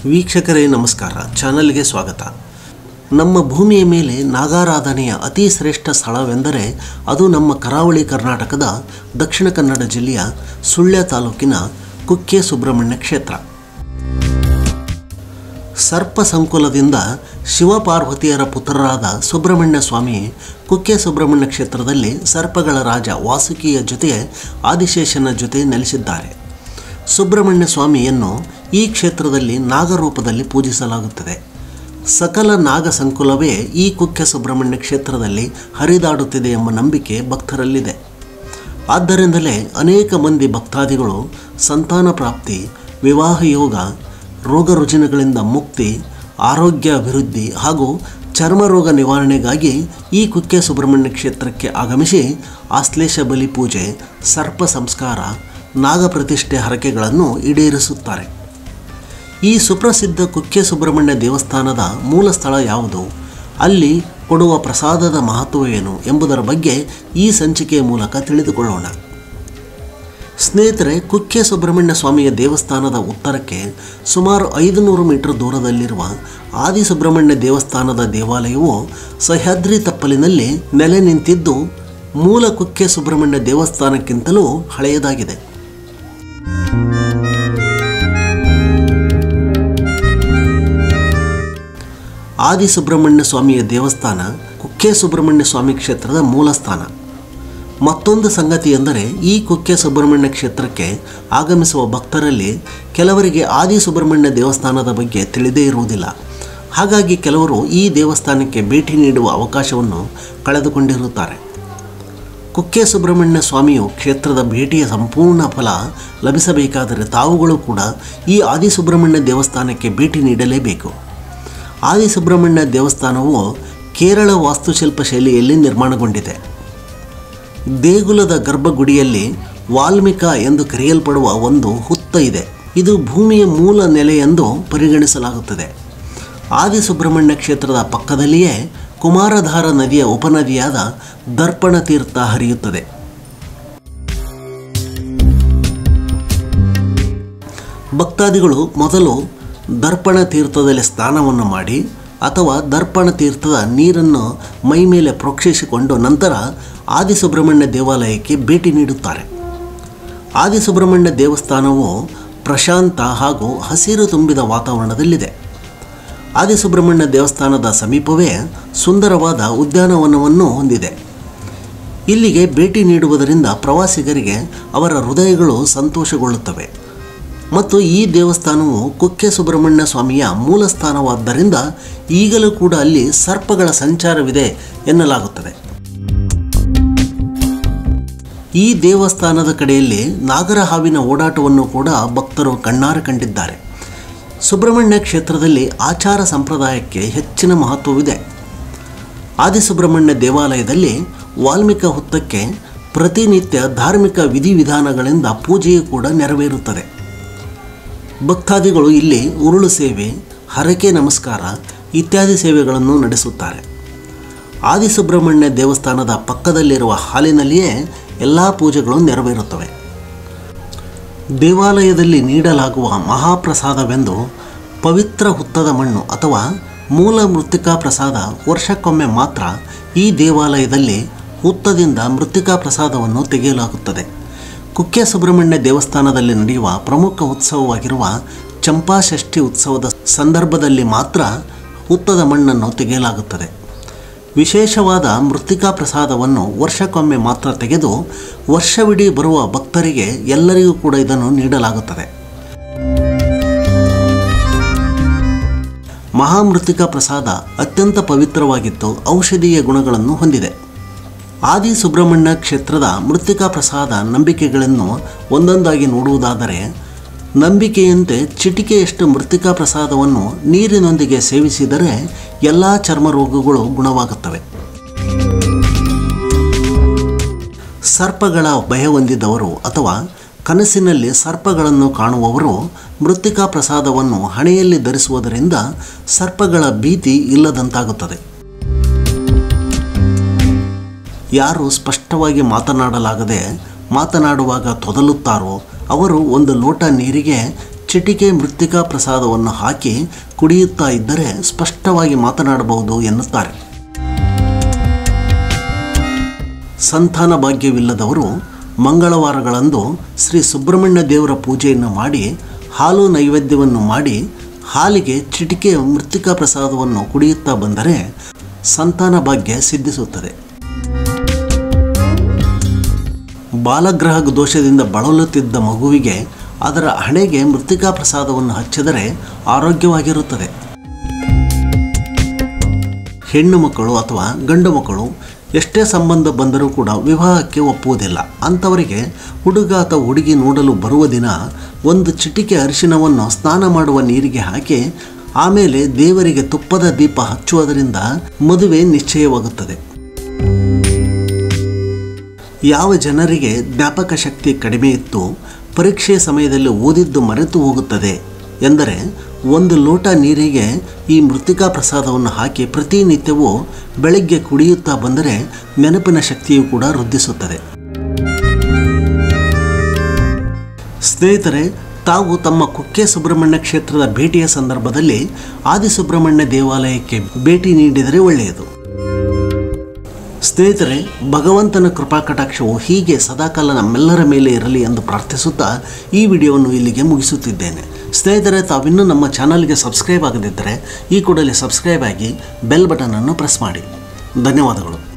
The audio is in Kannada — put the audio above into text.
ವೀಕ್ಷಕರೇ ನಮಸ್ಕಾರ ಚಾನಲ್ಗೆ ಸ್ವಾಗತ ನಮ್ಮ ಭೂಮಿಯ ಮೇಲೆ ನಾಗಾರಾಧನೆಯ ಅತಿ ಶ್ರೇಷ್ಠ ಸ್ಥಳವೆಂದರೆ ಅದು ನಮ್ಮ ಕರಾವಳಿ ಕರ್ನಾಟಕದ ದಕ್ಷಿಣ ಕನ್ನಡ ಜಿಲ್ಲೆಯ ಸುಳ್ಯ ತಾಲೂಕಿನ ಕುಕ್ಕೆ ಸುಬ್ರಹ್ಮಣ್ಯ ಕ್ಷೇತ್ರ ಸರ್ಪ ಸಂಕುಲದಿಂದ ಶಿವಪಾರ್ವತಿಯರ ಪುತ್ರರಾದ ಸುಬ್ರಹ್ಮಣ್ಯ ಸ್ವಾಮಿ ಕುಕ್ಕೆ ಸುಬ್ರಹ್ಮಣ್ಯ ಕ್ಷೇತ್ರದಲ್ಲಿ ಸರ್ಪಗಳ ರಾಜ ವಾಸುಕಿಯ ಜೊತೆ ಆದಿಶೇಷನ ಜೊತೆ ನೆಲೆಸಿದ್ದಾರೆ ಸುಬ್ರಹ್ಮಣ್ಯ ಸ್ವಾಮಿಯನ್ನು ಈ ಕ್ಷೇತ್ರದಲ್ಲಿ ನಾಗರೂಪದಲ್ಲಿ ಪೂಜಿಸಲಾಗುತ್ತದೆ ಸಕಲ ನಾಗ ಸಂಕುಲವೇ ಈ ಕುಕ್ಕೆ ಸುಬ್ರಹ್ಮಣ್ಯ ಕ್ಷೇತ್ರದಲ್ಲಿ ಹರಿದಾಡುತ್ತಿದೆ ಎಂಬ ನಂಬಿಕೆ ಭಕ್ತರಲ್ಲಿದೆ ಆದ್ದರಿಂದಲೇ ಅನೇಕ ಮಂದಿ ಭಕ್ತಾದಿಗಳು ಸಂತಾನ ಪ್ರಾಪ್ತಿ ವಿವಾಹ ಯೋಗ ರೋಗ ರುಜಿನಗಳಿಂದ ಮುಕ್ತಿ ಆರೋಗ್ಯ ಅಭಿವೃದ್ಧಿ ಹಾಗೂ ಚರ್ಮರೋಗ ನಿವಾರಣೆಗಾಗಿ ಈ ಕುಕ್ಕೆ ಸುಬ್ರಹ್ಮಣ್ಯ ಕ್ಷೇತ್ರಕ್ಕೆ ಆಗಮಿಸಿ ಆಶ್ಲೇಷ ಬಲಿ ಪೂಜೆ ಸರ್ಪ ಸಂಸ್ಕಾರ ನಾಗಪ್ರತಿಷ್ಠೆ ಹರಕೆಗಳನ್ನು ಈಡೇರಿಸುತ್ತಾರೆ ಈ ಸುಪ್ರಸಿದ್ಧ ಕುಕ್ಕೆ ಸುಬ್ರಹ್ಮಣ್ಯ ದೇವಸ್ಥಾನದ ಮೂಲ ಸ್ಥಳ ಯಾವುದು ಅಲ್ಲಿ ಕೊಡುವ ಪ್ರಸಾದದ ಮಹತ್ವವೇನು ಎಂಬುದರ ಬಗ್ಗೆ ಈ ಸಂಚಿಕೆಯ ಮೂಲಕ ತಿಳಿದುಕೊಳ್ಳೋಣ ಸ್ನೇಹಿತರೆ ಕುಕ್ಕೆ ಸುಬ್ರಹ್ಮಣ್ಯ ಸ್ವಾಮಿಯ ದೇವಸ್ಥಾನದ ಉತ್ತರಕ್ಕೆ ಸುಮಾರು ಐದು ನೂರು ಮೀಟರ್ ದೂರದಲ್ಲಿರುವ ಆದಿ ಸುಬ್ರಹ್ಮಣ್ಯ ದೇವಸ್ಥಾನದ ದೇವಾಲಯವು ಸಹ್ಯಾದ್ರಿ ತಪ್ಪಲಿನಲ್ಲಿ ನೆಲೆ ನಿಂತಿದ್ದು ಮೂಲ ಕುಕ್ಕೆ ಸುಬ್ರಹ್ಮಣ್ಯ ದೇವಸ್ಥಾನಕ್ಕಿಂತಲೂ ಹಳೆಯದಾಗಿದೆ ಆದಿ ಸುಬ್ರಹ್ಮಣ್ಯ ಸ್ವಾಮಿಯ ದೇವಸ್ಥಾನ ಕುಕ್ಕೆ ಸುಬ್ರಹ್ಮಣ್ಯ ಸ್ವಾಮಿ ಕ್ಷೇತ್ರದ ಮೂಲ ಸ್ಥಾನ ಮತ್ತೊಂದು ಸಂಗತಿ ಎಂದರೆ ಈ ಕುಕ್ಕೆ ಸುಬ್ರಹ್ಮಣ್ಯ ಕ್ಷೇತ್ರಕ್ಕೆ ಆಗಮಿಸುವ ಭಕ್ತರಲ್ಲಿ ಕೆಲವರಿಗೆ ಆದಿ ಸುಬ್ರಹ್ಮಣ್ಯ ದೇವಸ್ಥಾನದ ಬಗ್ಗೆ ತಿಳಿದೇ ಇರುವುದಿಲ್ಲ ಹಾಗಾಗಿ ಕೆಲವರು ಈ ದೇವಸ್ಥಾನಕ್ಕೆ ಭೇಟಿ ನೀಡುವ ಅವಕಾಶವನ್ನು ಕಳೆದುಕೊಂಡಿರುತ್ತಾರೆ ಕುಕ್ಕೆ ಸುಬ್ರಹ್ಮಣ್ಯ ಸ್ವಾಮಿಯು ಕ್ಷೇತ್ರದ ಭೇಟಿಯ ಸಂಪೂರ್ಣ ಫಲ ಲಭಿಸಬೇಕಾದರೆ ತಾವುಗಳು ಕೂಡ ಈ ಆದಿ ಸುಬ್ರಹ್ಮಣ್ಯ ದೇವಸ್ಥಾನಕ್ಕೆ ಭೇಟಿ ನೀಡಲೇಬೇಕು ಆದಿ ಸುಬ್ರಹ್ಮಣ್ಯ ದೇವಸ್ಥಾನವು ಕೇರಳ ವಾಸ್ತುಶಿಲ್ಪ ಶೈಲಿಯಲ್ಲಿ ನಿರ್ಮಾಣಗೊಂಡಿದೆ ದೇಗುಲದ ಗರ್ಭಗುಡಿಯಲ್ಲಿ ವಾಲ್ಮೀಕ ಎಂದು ಕರೆಯಲ್ಪಡುವ ಒಂದು ಹುತ್ತ ಇದೆ ಇದು ಭೂಮಿಯ ಮೂಲ ನೆಲೆ ಎಂದು ಪರಿಗಣಿಸಲಾಗುತ್ತದೆ ಆದಿ ಸುಬ್ರಹ್ಮಣ್ಯ ಕ್ಷೇತ್ರದ ಪಕ್ಕದಲ್ಲಿಯೇ ಕುಮಾರಧಾರ ನದಿಯ ಉಪನದಿಯಾದ ದರ್ಪಣ ತೀರ್ಥ ಹರಿಯುತ್ತದೆ ಭಕ್ತಾದಿಗಳು ಮೊದಲು ದರ್ಪಣ ತೀರ್ಥದಲ್ಲಿ ಸ್ನಾನವನ್ನು ಮಾಡಿ ಅಥವಾ ದರ್ಪಣ ತೀರ್ಥದ ನೀರನ್ನು ಮೈ ಮೇಲೆ ಪ್ರೋಕ್ಷಿಸಿಕೊಂಡು ನಂತರ ಆದಿ ಸುಬ್ರಹ್ಮಣ್ಯ ದೇವಾಲಯಕ್ಕೆ ಭೇಟಿ ನೀಡುತ್ತಾರೆ ಆದಿ ಸುಬ್ರಹ್ಮಣ್ಯ ದೇವಸ್ಥಾನವು ಪ್ರಶಾಂತ ಹಾಗೂ ಹಸಿರು ತುಂಬಿದ ವಾತಾವರಣದಲ್ಲಿದೆ ಆದಿ ಸುಬ್ರಹ್ಮಣ್ಯ ದೇವಸ್ಥಾನದ ಸಮೀಪವೇ ಸುಂದರವಾದ ಉದ್ಯಾನವನವನ್ನು ಹೊಂದಿದೆ ಇಲ್ಲಿಗೆ ಭೇಟಿ ನೀಡುವುದರಿಂದ ಪ್ರವಾಸಿಗರಿಗೆ ಅವರ ಹೃದಯಗಳು ಸಂತೋಷಗೊಳ್ಳುತ್ತವೆ ಮತ್ತು ಈ ದೇವಸ್ಥಾನವು ಕುಕ್ಕೆ ಸುಬ್ರಹ್ಮಣ್ಯ ಸ್ವಾಮಿಯ ಮೂಲ ಸ್ಥಾನವಾದ್ದರಿಂದ ಈಗಲೂ ಕೂಡ ಅಲ್ಲಿ ಸರ್ಪಗಳ ಸಂಚಾರವಿದೆ ಎನ್ನಲಾಗುತ್ತದೆ ಈ ದೇವಸ್ಥಾನದ ಕಡೆಯಲ್ಲಿ ನಾಗರ ಹಾವಿನ ಓಡಾಟವನ್ನು ಕೂಡ ಭಕ್ತರು ಕಣ್ಣಾರೆ ಕಂಡಿದ್ದಾರೆ ಸುಬ್ರಹ್ಮಣ್ಯ ಕ್ಷೇತ್ರದಲ್ಲಿ ಆಚಾರ ಸಂಪ್ರದಾಯಕ್ಕೆ ಹೆಚ್ಚಿನ ಮಹತ್ವವಿದೆ ಆದಿಸುಬ್ರಹ್ಮಣ್ಯ ದೇವಾಲಯದಲ್ಲಿ ವಾಲ್ಮೀಕ ಹುತ್ತಕ್ಕೆ ಪ್ರತಿನಿತ್ಯ ಧಾರ್ಮಿಕ ವಿಧಿವಿಧಾನಗಳಿಂದ ಪೂಜೆಯೂ ಕೂಡ ನೆರವೇರುತ್ತದೆ ಭಕ್ತಾದಿಗಳು ಇಲ್ಲಿ ಉರುಳು ಸೇವೆ ಹರಕೆ ನಮಸ್ಕಾರ ಇತ್ಯಾದಿ ಸೇವೆಗಳನ್ನು ನಡೆಸುತ್ತಾರೆ ಆದಿಸುಬ್ರಹ್ಮಣ್ಯ ದೇವಸ್ಥಾನದ ಪಕ್ಕದಲ್ಲಿರುವ ಹಾಲಿನಲ್ಲಿಯೇ ಎಲ್ಲ ಪೂಜೆಗಳು ನೆರವೇರುತ್ತವೆ ದೇವಾಲಯದಲ್ಲಿ ನೀಡಲಾಗುವ ಮಹಾಪ್ರಸಾದವೆಂದು ಪವಿತ್ರ ಹುತ್ತದ ಮಣ್ಣು ಅಥವಾ ಮೂಲ ಮೃತ್ತಿಕಾ ಪ್ರಸಾದ ವರ್ಷಕ್ಕೊಮ್ಮೆ ಮಾತ್ರ ಈ ದೇವಾಲಯದಲ್ಲಿ ಹುತ್ತದಿಂದ ಮೃತ್ತಿಕಾ ಪ್ರಸಾದವನ್ನು ತೆಗೆಯಲಾಗುತ್ತದೆ ಕುಕ್ಕೆ ಸುಬ್ರಹ್ಮಣ್ಯ ದೇವಸ್ಥಾನದಲ್ಲಿ ನಡೆಯುವ ಪ್ರಮುಖ ಉತ್ಸವವಾಗಿರುವ ಚಂಪಾಷಷ್ಠಿ ಉತ್ಸವದ ಸಂದರ್ಭದಲ್ಲಿ ಮಾತ್ರ ಹುತ್ತದ ಮಣ್ಣನ್ನು ತೆಗೆಯಲಾಗುತ್ತದೆ ವಿಶೇಷವಾದ ಮೃತ್ತಿಕಾ ಪ್ರಸಾದವನ್ನು ವರ್ಷಕ್ಕೊಮ್ಮೆ ಮಾತ್ರ ತೆಗೆದು ವರ್ಷವಿಡೀ ಬರುವ ಭಕ್ತರಿಗೆ ಎಲ್ಲರಿಗೂ ಕೂಡ ಇದನ್ನು ನೀಡಲಾಗುತ್ತದೆ ಮಹಾಮೃತ್ತಿಕಾ ಪ್ರಸಾದ ಅತ್ಯಂತ ಪವಿತ್ರವಾಗಿದ್ದು ಔಷಧೀಯ ಗುಣಗಳನ್ನು ಹೊಂದಿದೆ ಆದಿ ಸುಬ್ರಹ್ಮಣ್ಯ ಕ್ಷೇತ್ರದ ಮೃತ್ತಿಕಾ ಪ್ರಸಾದ ನಂಬಿಕೆಗಳನ್ನು ಒಂದೊಂದಾಗಿ ನೋಡುವುದಾದರೆ ನಂಬಿಕೆಯಂತೆ ಚಿಟಿಕೆಯಷ್ಟು ಮೃತ್ತಿಕಾ ಪ್ರಸಾದವನ್ನು ನೀರಿನೊಂದಿಗೆ ಸೇವಿಸಿದರೆ ಎಲ್ಲ ಚರ್ಮ ರೋಗಗಳು ಗುಣವಾಗುತ್ತವೆ ಸರ್ಪಗಳ ಭಯ ಹೊಂದಿದವರು ಅಥವಾ ಕನಸಿನಲ್ಲಿ ಸರ್ಪಗಳನ್ನು ಕಾಣುವವರು ಮೃತ್ತಿಕಾ ಪ್ರಸಾದವನ್ನು ಹಣೆಯಲ್ಲಿ ಧರಿಸುವುದರಿಂದ ಸರ್ಪಗಳ ಭೀತಿ ಇಲ್ಲದಂತಾಗುತ್ತದೆ ಯಾರು ಸ್ಪಷ್ಟವಾಗಿ ಮಾತನಾಡಲಾಗದೆ ಮಾತನಾಡುವಾಗ ತೊದಲುತ್ತಾರೋ ಅವರು ಒಂದು ಲೋಟ ನೀರಿಗೆ ಚಿಟಿಕೆ ಮೃತ್ತಿಕಾ ಪ್ರಸಾದವನ್ನು ಹಾಕಿ ಕುಡಿಯುತ್ತಾ ಇದ್ದರೆ ಸ್ಪಷ್ಟವಾಗಿ ಮಾತನಾಡಬಹುದು ಎನ್ನುತ್ತಾರೆ ಸಂತಾನ ಭಾಗ್ಯವಿಲ್ಲದವರು ಮಂಗಳವಾರಗಳಂದು ಶ್ರೀ ಸುಬ್ರಹ್ಮಣ್ಯ ದೇವರ ಪೂಜೆಯನ್ನು ಮಾಡಿ ಹಾಲು ನೈವೇದ್ಯವನ್ನು ಮಾಡಿ ಹಾಲಿಗೆ ಚಿಟಿಕೆ ಮೃತ್ತಿಕಾ ಪ್ರಸಾದವನ್ನು ಕುಡಿಯುತ್ತಾ ಬಂದರೆ ಸಂತಾನ ಭಾಗ್ಯ ಸಿದ್ಧಿಸುತ್ತದೆ ಬಾಲಗ್ರಹ ದೋಷದಿಂದ ಬಳಲುತ್ತಿದ್ದ ಮಗುವಿಗೆ ಅದರ ಹಣೆಗೆ ಮೃತ್ತಿಕಾ ಪ್ರಸಾದವನ್ನು ಹಚ್ಚಿದರೆ ಆರೋಗ್ಯವಾಗಿರುತ್ತದೆ ಹೆಣ್ಣು ಮಕ್ಕಳು ಅಥವಾ ಗಂಡು ಮಕ್ಕಳು ಎಷ್ಟೇ ಸಂಬಂಧ ಬಂದರೂ ಕೂಡ ವಿವಾಹಕ್ಕೆ ಒಪ್ಪುವುದಿಲ್ಲ ಅಂಥವರಿಗೆ ಹುಡುಗ ಅಥವಾ ಹುಡುಗಿ ನೋಡಲು ಬರುವ ದಿನ ಒಂದು ಚಿಟಿಕೆ ಅರಿಶಿನವನ್ನು ಸ್ನಾನ ಮಾಡುವ ನೀರಿಗೆ ಹಾಕಿ ಆಮೇಲೆ ದೇವರಿಗೆ ತುಪ್ಪದ ದೀಪ ಹಚ್ಚುವುದರಿಂದ ಮದುವೆ ನಿಶ್ಚಯವಾಗುತ್ತದೆ ಯಾವ ಜನರಿಗೆ ಜ್ಞಾಪಕ ಶಕ್ತಿ ಕಡಿಮೆ ಇತ್ತು ಪರೀಕ್ಷೆ ಸಮಯದಲ್ಲಿ ಓದಿದ್ದು ಮರೆತು ಹೋಗುತ್ತದೆ ಎಂದರೆ ಒಂದು ಲೋಟ ನೀರಿಗೆ ಈ ಮೃತ್ತಿಕಾ ಪ್ರಸಾದವನ್ನು ಹಾಕಿ ಪ್ರತಿನಿತ್ಯವೂ ಬೆಳಗ್ಗೆ ಕುಡಿಯುತ್ತಾ ಬಂದರೆ ನೆನಪಿನ ಶಕ್ತಿಯು ಕೂಡ ವೃದ್ಧಿಸುತ್ತದೆ ಸ್ನೇಹಿತರೆ ತಾವು ತಮ್ಮ ಕುಕ್ಕೆ ಸುಬ್ರಹ್ಮಣ್ಯ ಕ್ಷೇತ್ರದ ಭೇಟಿಯ ಸಂದರ್ಭದಲ್ಲಿ ಆದಿಸುಬ್ರಹ್ಮಣ್ಯ ದೇವಾಲಯಕ್ಕೆ ಭೇಟಿ ನೀಡಿದರೆ ಒಳ್ಳೆಯದು ಸ್ನೇಹಿತರೆ ಭಗವಂತನ ಕೃಪಾ ಕಟಾಕ್ಷವು ಹೀಗೆ ಸದಾಕಾಲ ನಮ್ಮೆಲ್ಲರ ಮೇಲೆ ಇರಲಿ ಎಂದು ಪ್ರಾರ್ಥಿಸುತ್ತಾ ಈ ವಿಡಿಯೋವನ್ನು ಇಲ್ಲಿಗೆ ಮುಗಿಸುತ್ತಿದ್ದೇನೆ ಸ್ನೇಹಿತರೆ ತಾವಿನ್ನೂ ನಮ್ಮ ಚಾನಲ್ಗೆ ಸಬ್ಸ್ಕ್ರೈಬ್ ಆಗದಿದ್ದರೆ ಈ ಕೂಡಲೇ ಸಬ್ಸ್ಕ್ರೈಬ್ ಆಗಿ ಬೆಲ್ ಬಟನನ್ನು ಪ್ರೆಸ್ ಮಾಡಿ ಧನ್ಯವಾದಗಳು